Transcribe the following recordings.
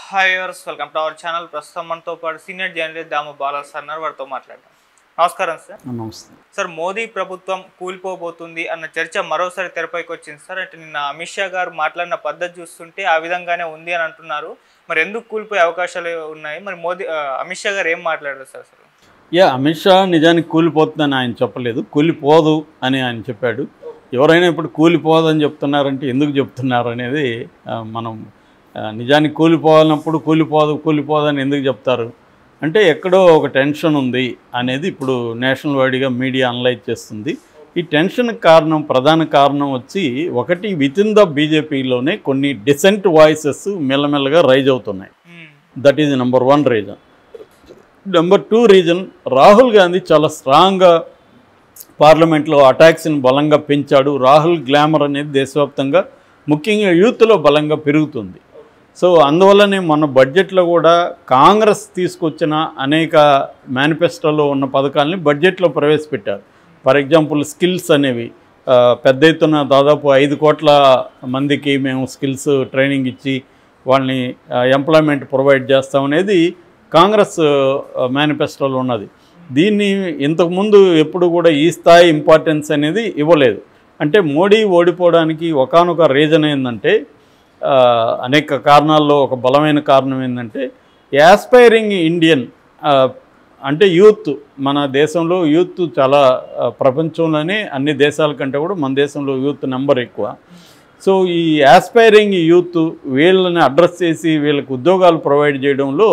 Hi viewers welcome to our channel ప్రస్తుతం మనతో పాటు senior journalist Damu Bala sir ఉన్నారు వారితో మాట్లాడదాం నమస్కారం సార్ నమస్తే సార్ మోదీ ప్రభుత్వం కూలిపోబోతుంది అన్న చర్చ మరోసారి తెరపైకి వచ్చింది సార్ అంటే నిన్న అమిత్ షా గారు మాట్లాడిన పద్ధతి చూస్తుంటే ఆ విధంగానే ఉంది అని అంటున్నారు మరి ఎందుకు కూలిపోయే అవకాశాలు ఉన్నాయి మరి మోదీ ఆ, అమిత్ షా గారు ఏం మాట్లాడారు సార్ అసలు యా అమిత్ షా నిజానికి కూలిపోతుందని ఆయన చెప్పలేదు కూలిపోదు అని ఆయన చెప్పాడు ఎవరైనా ఇప్పుడు కూలిపోదని చెప్తున్నారంటే ఎందుకు చెప్తున్నారు అనేది ఆ, మనం ఆ, నిజానికి కూలిపోవాలన్నప్పుడు కూలిపోదు కూలిపోదు అని ఎందుకు చెప్తారు అంటే ఎక్కడో ఒక టెన్షన్ ఉంది అనేది ఇప్పుడు నేషనల్ వైడ్గా మీడియా అనలైజ్ చేస్తుంది ఈ టెన్షన్కి కారణం ప్రధాన కారణం వచ్చి ఒకటి విత్ ఇన్ ద బీజేపీలోనే కొన్ని డిసెంట్ వాయిసెస్ మెల్లమెల్లగా రైజ్ అవుతున్నాయి మ్మ్. That is number one reason number two reason Rahul Gandhi చాలా స్ట్రాంగ్గా పార్లమెంట్లో అటాక్స్ని బలంగా పెంచాడు రాహుల్ గ్లామర్ అనేది దేశవ్యాప్తంగా ముఖ్యంగా యూత్లో బలంగా పెరుగుతుంది సో అందువల్లనే మన బడ్జెట్లో కూడా కాంగ్రెస్ తీసుకొచ్చిన అనేక మేనిఫెస్టోలో ఉన్న పథకాలని బడ్జెట్లో ప్రవేశపెట్టారు ఫర్ ఎగ్జాంపుల్ స్కిల్స్ అనేవి ఆ, పెద్ద ఎత్తున దాదాపు ఐదు కోట్ల మందికి మేము స్కిల్స్ ట్రైనింగ్ ఇచ్చి వాళ్ళని ఎంప్లాయ్మెంట్ ప్రొవైడ్ చేస్తాం అనేది కాంగ్రెస్ మేనిఫెస్టోలో ఉన్నది దీన్ని ఇంతకుముందు ఎప్పుడు కూడా ఈ స్థాయి ఇంపార్టెన్స్ అనేది ఇవ్వలేదు అంటే మోడీ ఓడిపోవడానికి ఒకానొక రీజన్ ఏంటంటే ఆ, అనేక కారణాల్లో ఒక బలమైన కారణం ఏంటంటే యాస్పైరింగ్ ఇండియన్ ఆ, అంటే యూత్ మన దేశంలో యూత్ చాలా ఆ, ప్రపంచంలోనే అన్ని దేశాల కంటే కూడా మన దేశంలో యూత్ నెంబర్ ఎక్కువ సో ఈ యాస్పైరింగ్ యూత్ వీళ్ళని అడ్రస్ చేసి వీళ్ళకి ఉద్యోగాలు ప్రొవైడ్ చేయడంలో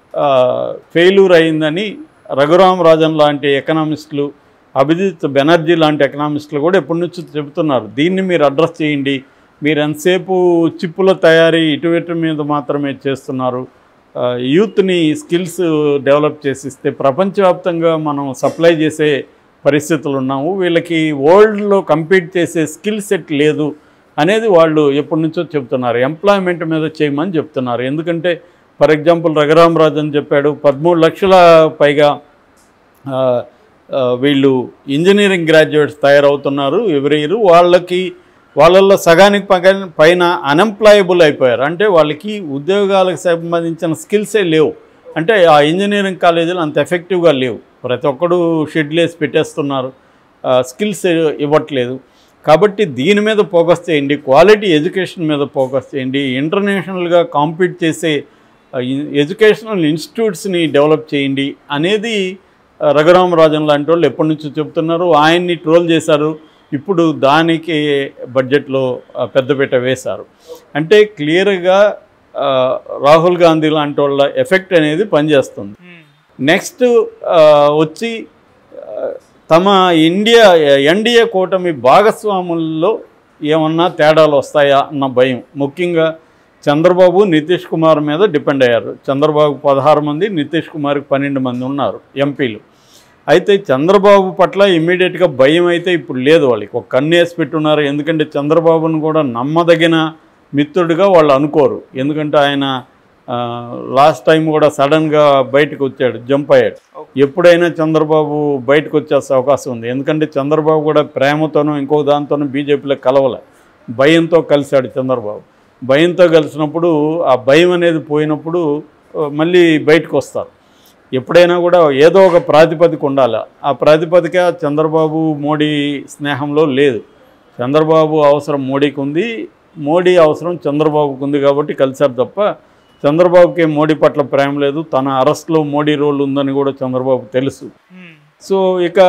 ఫెయిల్యూర్ అయిందని రఘురామ్ రాజన్ లాంటి ఎకనామిస్టులు అభిజిత్ బెనర్జీ లాంటి ఎకనామిస్టులు కూడా ఎప్పటి నుంచో చెబుతున్నారు దీన్ని మీరు అడ్రస్ చేయండి మీరు ఎంతసేపు చిప్పుల తయారీ ఇటువైపు మీద మాత్రమే చేస్తున్నారు ఆ, యూత్ని స్కిల్స్ డెవలప్ చేసిస్తే ప్రపంచవ్యాప్తంగా మనం సప్లై చేసే పరిస్థితులు ఉన్నాము వీళ్ళకి వరల్డ్లో కంపీట్ చేసే స్కిల్ సెట్ లేదు అనేది వాళ్ళు ఎప్పటి నుంచో చెప్తున్నారు ఎంప్లాయ్మెంట్ మీద చేయమని చెప్తున్నారు ఎందుకంటే ఫర్ ఎగ్జాంపుల్ రఘురామ్ రాజన్ చెప్పాడు పదమూడు లక్షల పైగా ఆ, ఆ, వీళ్ళు ఇంజనీరింగ్ గ్రాడ్యుయేట్స్ తయారవుతున్నారు ఎవ్రీ ఇయర్ వాళ్ళకి వాళ్ళల్లో సగానికి పగ- పైన అన్ఎంప్లాయబుల్ అయిపోయారు అంటే వాళ్ళకి ఉద్యోగాలకు సంబంధించిన స్కిల్సే లేవు అంటే ఆ ఇంజనీరింగ్ కాలేజీలు అంత ఎఫెక్టివ్గా లేవు ప్రతి ఒక్కడు షెడ్యూల్ వేసి పెట్టేస్తున్నారు స్కిల్స్ ఇవ్వట్లేదు కాబట్టి దీని మీద ఫోకస్ చేయండి క్వాలిటీ ఎడ్యుకేషన్ మీద ఫోకస్ చేయండి ఇంటర్నేషనల్గా కాంపీట్ చేసే ఎడ్యుకేషనల్ ఇన్స్టిట్యూట్స్ని డెవలప్ చేయండి అనేది ఆ, రఘురామ రాజన్ లాంటి వాళ్ళు ఎప్పటి నుంచో చెప్తున్నారు ఆయన్ని ట్రోల్ చేశారు ఇప్పుడు దానికి బడ్జెట్లో ఆ, పెద్దపీట వేశారు అంటే క్లియర్గా ఆ, రాహుల్ గాంధీ లాంటి వాళ్ళ ఎఫెక్ట్ అనేది పనిచేస్తుంది మ్మ్. నెక్స్ట్ ఆ, వచ్చి ఆ, తమ ఇండియా ఎన్డీఏ కూటమి భాగస్వాముల్లో ఏమన్నా తేడాలు వస్తాయా అన్న భయం ముఖ్యంగా చంద్రబాబు నితీష్ కుమార్ మీద డిపెండ్ అయ్యారు చంద్రబాబు పదహారు మంది నితీష్ కుమార్కి పన్నెండు మంది ఉన్నారు ఎంపీలు అయితే చంద్రబాబు పట్ల ఇమ్మీడియట్గా భయం అయితే ఇప్పుడు లేదు వాళ్ళకి ఒక కన్ను వేసి పెట్టున్నారు ఎందుకంటే చంద్రబాబును కూడా నమ్మదగిన మిత్రుడిగా వాళ్ళు అనుకోరు ఎందుకంటే ఆయన లాస్ట్ టైం కూడా సడన్గా బయటకు వచ్చాడు జంప్ అయ్యాడు ఎప్పుడైనా చంద్రబాబు బయటకు వచ్చేసే అవకాశం ఉంది ఎందుకంటే చంద్రబాబు కూడా ప్రేమతోనూ ఇంకో దాంతోనూ బీజేపీలో కలవలే భయంతో కలిశాడు చంద్రబాబు భయంతో కలిసినప్పుడు ఆ భయం అనేది పోయినప్పుడు ఆ, మళ్ళీ బయటకు వస్తారు ఎప్పుడైనా కూడా ఏదో ఒక ప్రాతిపదిక ఉండాలి ఆ ప్రాతిపదిక చంద్రబాబు మోడీ స్నేహంలో లేదు చంద్రబాబు అవసరం మోడీకి ఉంది మోడీ అవసరం చంద్రబాబుకు ఉంది కాబట్టి కలిశారు తప్ప చంద్రబాబుకి మోడీ పట్ల ప్రేమ లేదు తన అరెస్ట్లో మోడీ రోల్ ఉందని కూడా చంద్రబాబు తెలుసు మ్మ్. సో ఇక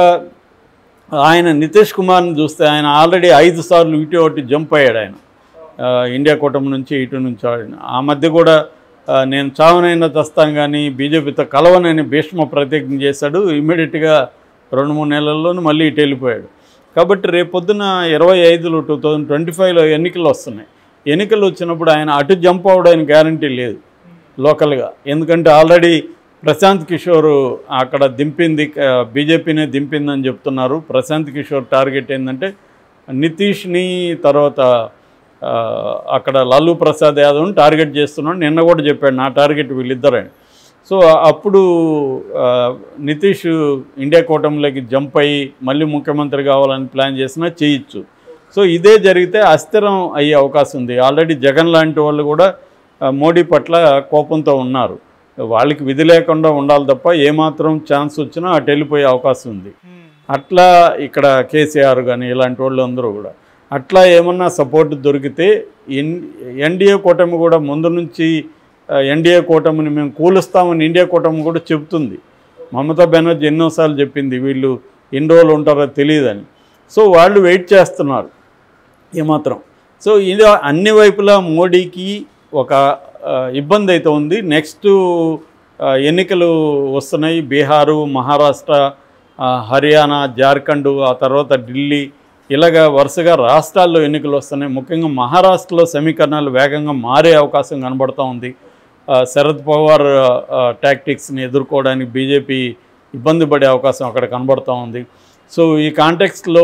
ఆయన నితీష్ కుమార్ని చూస్తే ఆయన ఆల్రెడీ ఐదు సార్లు ఇటు ఒకటి జంప్ అయ్యాడు ఆయన ఆ, ఇండియా కూటమి నుంచి ఇటు నుంచి ఆయన ఆ మధ్య కూడా ఆ, నేను చావనైనా తెస్తాను కానీ బీజేపీతో కలవనని భీష్మ ప్రతిజ్ఞ చేశాడు ఇమ్మీడియట్గా రెండు మూడు నెలల్లోనూ మళ్ళీ ఇటు వెళ్ళిపోయాడు కాబట్టి రేపొద్దున ఇరవై ఐదులో టూ థౌజండ్ ట్వంటీ ఫైవ్లో ఎన్నికలు వస్తున్నాయి ఎన్నికలు వచ్చినప్పుడు ఆయన అటు జంప్ అవడానికి గ్యారంటీ లేదు లోకల్గా ఎందుకంటే ఆల్రెడీ ప్రశాంత్ కిషోర్ అక్కడ దింపింది ఆ, బీజేపీనే దింపిందని చెప్తున్నారు ప్రశాంత్ కిషోర్ టార్గెట్ ఏంటంటే నితీష్ని తర్వాత ఆ, అక్కడ లాలూ ప్రసాద్ యాదవ్ని టార్గెట్ చేస్తున్నాడు నిన్న కూడా చెప్పాడు నా టార్గెట్ వీళ్ళిద్దరని సో అప్పుడు ఆ, నితీష్ ఇండియా కూటమిలోకి జంప్ అయ్యి మళ్ళీ ముఖ్యమంత్రి కావాలని ప్లాన్ చేసినా చేయొచ్చు సో ఇదే జరిగితే అస్థిరం అయ్యే అవకాశం ఉంది ఆల్రెడీ జగన్ లాంటి వాళ్ళు కూడా ఆ, మోడీ పట్ల కోపంతో ఉన్నారు వాళ్ళకి విధి లేకుండా ఉండాలి తప్ప ఏమాత్రం ఛాన్స్ వచ్చినా అటు వెళ్ళిపోయే అవకాశం ఉంది ఉమ్, అట్లా ఇక్కడ కేసీఆర్ కానీ ఇలాంటి వాళ్ళు అందరూ కూడా అట్లా ఏమన్నా సపోర్ట్ దొరికితే ఎన్ ఎన్డీఏ కూటమి కూడా ముందు నుంచి ఆ, ఎన్డీఏ కూటమిని మేము కూలుస్తామని ఇండియా కూటమి కూడా చెబుతుంది మమతా బెనర్జీ ఎన్నోసార్లు చెప్పింది వీళ్ళు ఎన్ని రోజులు ఉంటారో తెలియదని సో వాళ్ళు వెయిట్ చేస్తున్నారు ఏమాత్రం సో ఇది అన్ని వైపులా మోడీకి ఒక ఆ, ఇబ్బంది అయితే ఉంది నెక్స్ట్ ఆ, ఎన్నికలు వస్తున్నాయి బీహారు మహారాష్ట్ర ఆ, హర్యానా జార్ఖండ్ ఆ తర్వాత ఢిల్లీ ఇలాగా వరుసగా రాష్ట్రాల్లో ఎన్నికలు వస్తున్నాయి ముఖ్యంగా మహారాష్ట్రలో సమీకరణాలు వేగంగా మారే అవకాశం కనబడుతూ ఉంది ఆ, శరద్ పవార్ టాక్టిక్స్ని ఎదుర్కోవడానికి బీజేపీ ఇబ్బంది పడే అవకాశం అక్కడ కనబడుతూ ఉంది సో ఈ కాంటెక్స్ట్లో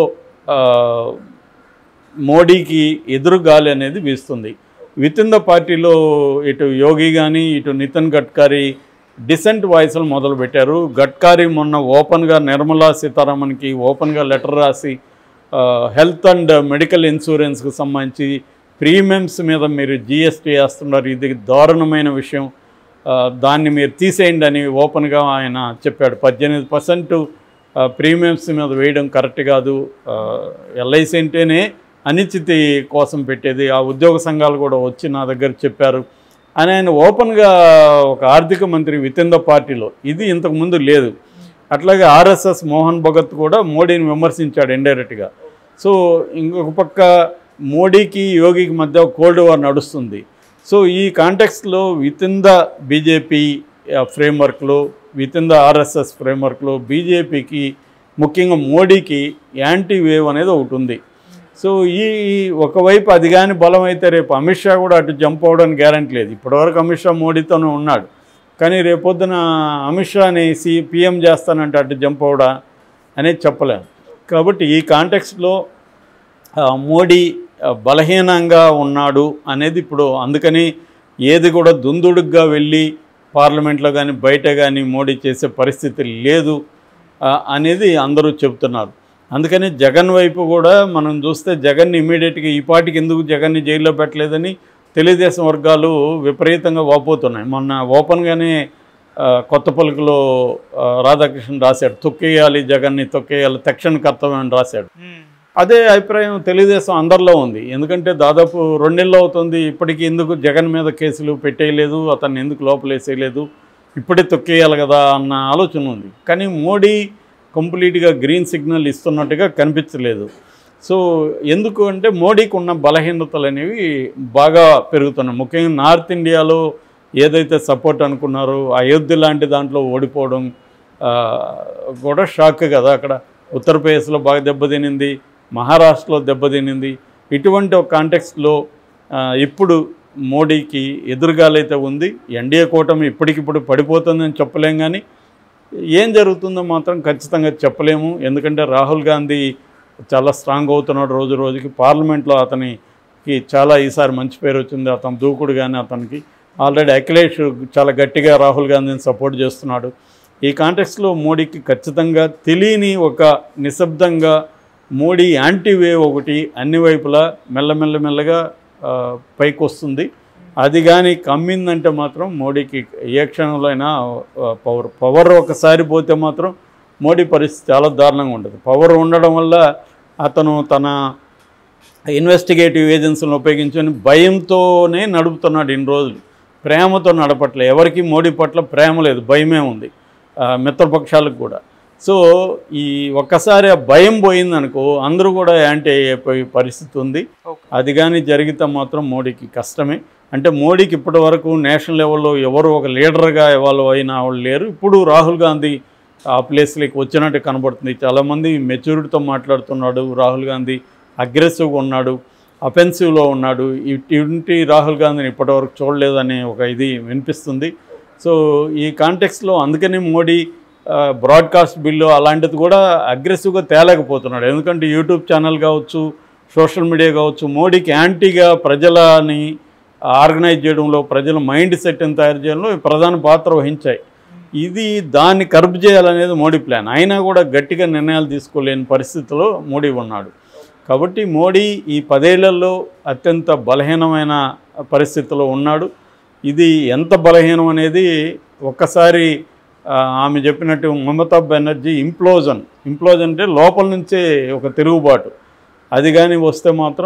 మోడీకి ఎదురు గాలి అనేది వీస్తుంది విత్ ఇన్ ద పార్టీలో ఇటు యోగి కానీ ఇటు నితిన్ గడ్కరీ డిసెంట్ వాయిస్లు మొదలుపెట్టారు గడ్కరీ మొన్న ఓపెన్గా నిర్మలా సీతారామన్కి ఓపెన్గా లెటర్ రాసి హెల్త్ అండ్ మెడికల్ ఇన్సూరెన్స్కి సంబంధించి ప్రీమియమ్స్ మీద మీరు జిఎస్టీ వేస్తున్నారు ఇది దారుణమైన విషయం ఆ, దాన్ని మీరు తీసేయండి అని ఓపెన్గా ఆయన చెప్పాడు పద్దెనిమిది పర్సెంట్ ప్రీమియమ్స్ మీద వేయడం కరెక్ట్ కాదు ఎల్ఐసి అంటేనే అనిశ్చితి కోసం పెట్టేది ఆ ఉద్యోగ సంఘాలు కూడా వచ్చి నా దగ్గర చెప్పారు అని ఆయన ఓపెన్గా ఒక ఆర్థిక మంత్రి విత్ ఇన్ ద పార్టీలో ఇది ఇంతకుముందు లేదు అట్లాగే ఆర్ఎస్ఎస్ మోహన్ భగత్ కూడా మోడీని విమర్శించాడు ఇండైరెక్ట్గా సో ఇంకొక పక్క మోడీకి యోగికి మధ్య కోల్డ్ వార్ నడుస్తుంది సో ఈ కాంటెక్స్లో విత్ ఇన్ ద బీజేపీ ఫ్రేమ్వర్క్లో విత్ ఇన్ ద ఆర్ఎస్ఎస్ ఫ్రేమ్వర్క్లో బీజేపీకి ముఖ్యంగా మోడీకి యాంటీ వేవ్ అనేది ఒకటి ఉంది సో ఈ ఈ ఒకవైపు అది కానీ బలం అయితే రేపు అమిత్ షా కూడా అటు జంప్ అవ్వడానికి గ్యారంటీ లేదు ఇప్పటివరకు అమిత్ షా మోడీతోనే ఉన్నాడు కానీ రేపొద్దున అమిత్ షాని సి పిఎం చేస్తానంటే అటు జంప్ అవడా అనేది చెప్పలేము కాబట్టి ఈ కాంటెక్స్ట్లో ఆ, మోడీ ఆ, బలహీనంగా ఉన్నాడు అనేది ఇప్పుడు అందుకని ఏది కూడా దుందుడుగ్గా వెళ్ళి పార్లమెంట్లో కానీ బయట కానీ మోడీ చేసే పరిస్థితి లేదు ఆ, అనేది అందరూ చెబుతున్నారు అందుకని జగన్ వైపు కూడా మనం చూస్తే జగన్ని ఇమీడియట్గా ఈ పాటికి ఎందుకు జగన్ని జైల్లో పెట్టలేదని తెలుగుదేశం వర్గాలు విపరీతంగా వాపోతున్నాయి మొన్న ఓపెన్గానే ఆ, కొత్త పలుకులో ఆ, రాధాకృష్ణ రాశాడు తొక్కేయాలి జగన్ని తొక్కేయాలి తక్షణ కర్తవ్యం అని రాశాడు ఉమ్, అదే అభిప్రాయం తెలుగుదేశం అందరిలో ఉంది ఎందుకంటే దాదాపు రెండేళ్ళు అవుతుంది ఇప్పటికీ ఎందుకు జగన్ మీద కేసులు పెట్టేయలేదు అతన్ని ఎందుకు లోపలేసేయలేదు ఇప్పుడే తొక్కేయాలి కదా అన్న ఆలోచన ఉంది కానీ మోడీ కంప్లీట్గా గ్రీన్ సిగ్నల్ ఇస్తున్నట్టుగా కనిపించలేదు సో ఎందుకు అంటే మోడీకి ఉన్న బలహీనతలు అనేవి బాగా పెరుగుతున్నాయి ముఖ్యంగా నార్త్ ఇండియాలో ఏదైతే సపోర్ట్ అనుకున్నారో అయోధ్య లాంటి దాంట్లో ఓడిపోవడం ఆ, కూడా షాక్ కదా అక్కడ ఉత్తరప్రదేశ్లో బాగా దెబ్బతినింది మహారాష్ట్రలో దెబ్బతినింది ఇటువంటి ఒక కాంటెక్స్లో ఇప్పుడు మోడీకి ఎదురుగాలైతే ఉంది ఎన్డీఏ కూటమి ఇప్పటికిప్పుడు పడిపోతుందని చెప్పలేం కానీ ఏం జరుగుతుందో మాత్రం ఖచ్చితంగా చెప్పలేము ఎందుకంటే రాహుల్ గాంధీ చాలా స్ట్రాంగ్ అవుతున్నాడు రోజు రోజుకి పార్లమెంట్లో అతనికి చాలా ఈసారి మంచి పేరు వచ్చింది అతను దూకుడు కానీ అతనికి ఆల్రెడీ అఖిలేష్ చాలా గట్టిగా రాహుల్ గాంధీని సపోర్ట్ చేస్తున్నాడు ఈ కాంటెక్స్లో మోడీకి ఖచ్చితంగా తెలియని ఒక నిశ్శబ్దంగా మోడీ యాంటీ వేవ్ ఒకటి అన్ని వైపులా మెల్లమెల్ల మెల్లగా ఆ, పైకి వస్తుంది అది కానీ కమ్మిందంటే మాత్రం మోడీకి ఏ క్షణంలో అయినా ఆ, పవర్ పవర్ ఒకసారి పోతే మాత్రం మోడీ పరిస్థితి చాలా దారుణంగా ఉంటుంది పవర్ ఉండడం వల్ల అతను తన ఇన్వెస్టిగేటివ్ ఏజెన్సీలను ఉపయోగించుకొని భయంతోనే నడుపుతున్నాడు ఇన్ని రోజులు ప్రేమతో నడపట్లే ఎవరికి మోడీ పట్ల ప్రేమ లేదు భయమే ఉంది ఆ, మిత్రపక్షాలకు కూడా సో ఈ ఒక్కసారి ఆ భయం పోయిందనుకో అందరూ కూడా యాంటీ అయిపోయే పరిస్థితి ఉంది ఓకే అది కానీ జరిగితే మాత్రం మోడీకి కష్టమే అంటే మోడీకి ఇప్పటి వరకు నేషనల్ లెవెల్లో ఎవరు ఒక లీడర్గా ఎవాల్వ్ అయిన వాళ్ళు లేరు ఇప్పుడు రాహుల్ గాంధీ ఆ ప్లేస్లోకి వచ్చినట్టు కనబడుతుంది చాలామంది మెచ్యూరిటీతో మాట్లాడుతున్నాడు రాహుల్ గాంధీ అగ్రెసివ్గా ఉన్నాడు అఫెన్సివ్లో ఉన్నాడు ఇటువంటి రాహుల్ గాంధీని ఇప్పటివరకు చూడలేదనే ఒక ఇది వినిపిస్తుంది సో ఈ కాంటెక్స్లో అందుకని మోడీ ఆ, బ్రాడ్కాస్ట్ బిల్లు అలాంటిది కూడా అగ్రెసివ్గా తేలేకపోతున్నాడు ఎందుకంటే యూట్యూబ్ ఛానల్ కావచ్చు సోషల్ మీడియా కావచ్చు మోడీకి యాంటీగా ప్రజలని ఆర్గనైజ్ చేయడంలో ప్రజల మైండ్ సెట్ని తయారు చేయడంలో ఇవి ప్రధాన పాత్ర వహించాయి ఇది దాన్ని కర్బ్ చేయాలనేది మోడీ ప్లాన్ అయినా కూడా గట్టిగా నిర్ణయాలు తీసుకోలేని పరిస్థితిలో మోడీ ఉన్నాడు కాబట్టి మోడీ ఈ పదేళ్లలో అత్యంత బలహీనమైన పరిస్థితిలో ఉన్నాడు ఇది ఎంత బలహీనం అనేది ఒక్కసారి ఆ, ఆమె చెప్పినట్టు మమతా బెనర్జీ ఇంప్లోజన్ ఇంప్లోజన్ అంటే లోపల నుంచే ఒక తిరుగుబాటు అది కానీ వస్తే మాత్రం